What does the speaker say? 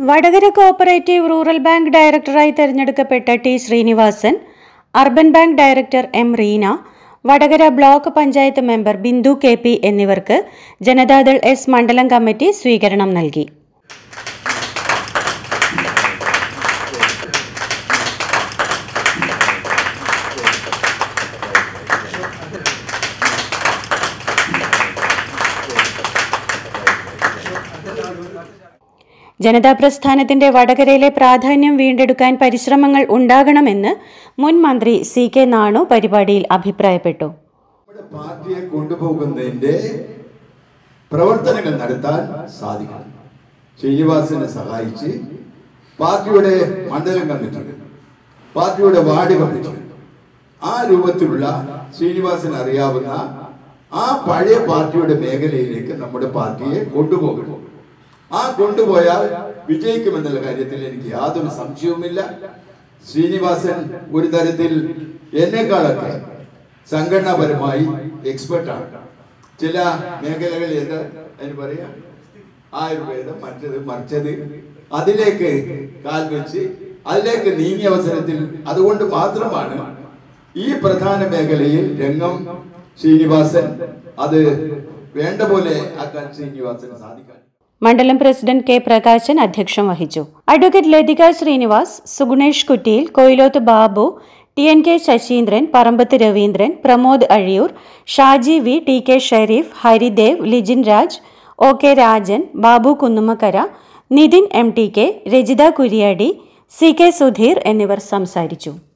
Vadakara cooperative rural bank ഡയറക്ടറായി തെരഞ്ഞെടുക്കപ്പെട്ട T Srinivasan urban bank director M Reena Vadakara block panchayat member Bindu K P എന്നിവർക്ക് Janata Dal S മണ്ഡലം committee സ്വീകരണം നൽകി ജനതാ പ്രസ്ഥാനത്തിന്റെ വടകരയിലെ പ്രാധാന്യം വീണ്ടെടുക്കാൻ പരിശ്രമങ്ങൾ ഉണ്ടാകണമെന്ന് മുൻ മന്ത്രി സി കെ നാണു പരിപാടിയിൽ അഭിപ്രായപ്പെട്ടു നമ്മുടെ പാർട്ടിയെ കൊണ്ടുപോകുന്നതിന്റെ പ്രവർത്തനങ്ങൾ നടത്താൻ സാധിക്കണം ശ്രീനിവാസനെ സഹായിച്ച് പാർട്ടിയുടെ മണ്ഡലം കമ്മിറ്റി പാർട്ടിയുടെ വാർഡ് കമ്മിറ്റി ആ രൂപത്തിലുള്ള ശ്രീനിവാസൻ അറിയാവുന്ന ആ പഴയ പാർട്ടിയുടെ മേഖലയിലേക്ക് നമ്മുടെ പാർട്ടിയെ കൊണ്ടുപോകണം ആ കൊണ്ടുപോയാൽ വിജയിക്കുമെന്നുള്ള കാര്യത്തിൽ എനിക്ക് യാതൊരു സംശയവുമില്ല ശ്രീനിവാസൻ ഒരു തരത്തിൽ എന്നെക്കാളൊക്കെ സംഘടനാപരമായി എക്സ്പെർട്ടാണ് ചില മേഖലകളിൽ എന്താ അതിന് പറയാ ആയുർവേദം മറ്റത് മറിച്ചത് അതിലേക്ക് കാൽ വെച്ച് അതിലേക്ക് നീങ്ങിയ അവസരത്തിൽ അതുകൊണ്ട് മാത്രമാണ് ഈ പ്രധാന മേഖലയിൽ രംഗം ശ്രീനിവാസൻ അത് വേണ്ട പോലെ ആക്കാൻ ശ്രീനിവാസന് സാധിക്കാൻ മണ്ഡലം പ്രസിഡന്റ് കെ പ്രകാശൻ അധ്യക്ഷം വഹിച്ചു advocate Latika Srinivas Sugunesh Kuttiyil Koyilothu Babu T N K Sasheendran Parambath Raveendran Pramod Azhiyur Shaji V T K Sherif Haridev Lijin Raj O K Rajan Babu Kunnummakkara Nithin M T K Rajitha Kuriyadi C K Sudheer എന്നിവർ സംസാരിച്ചു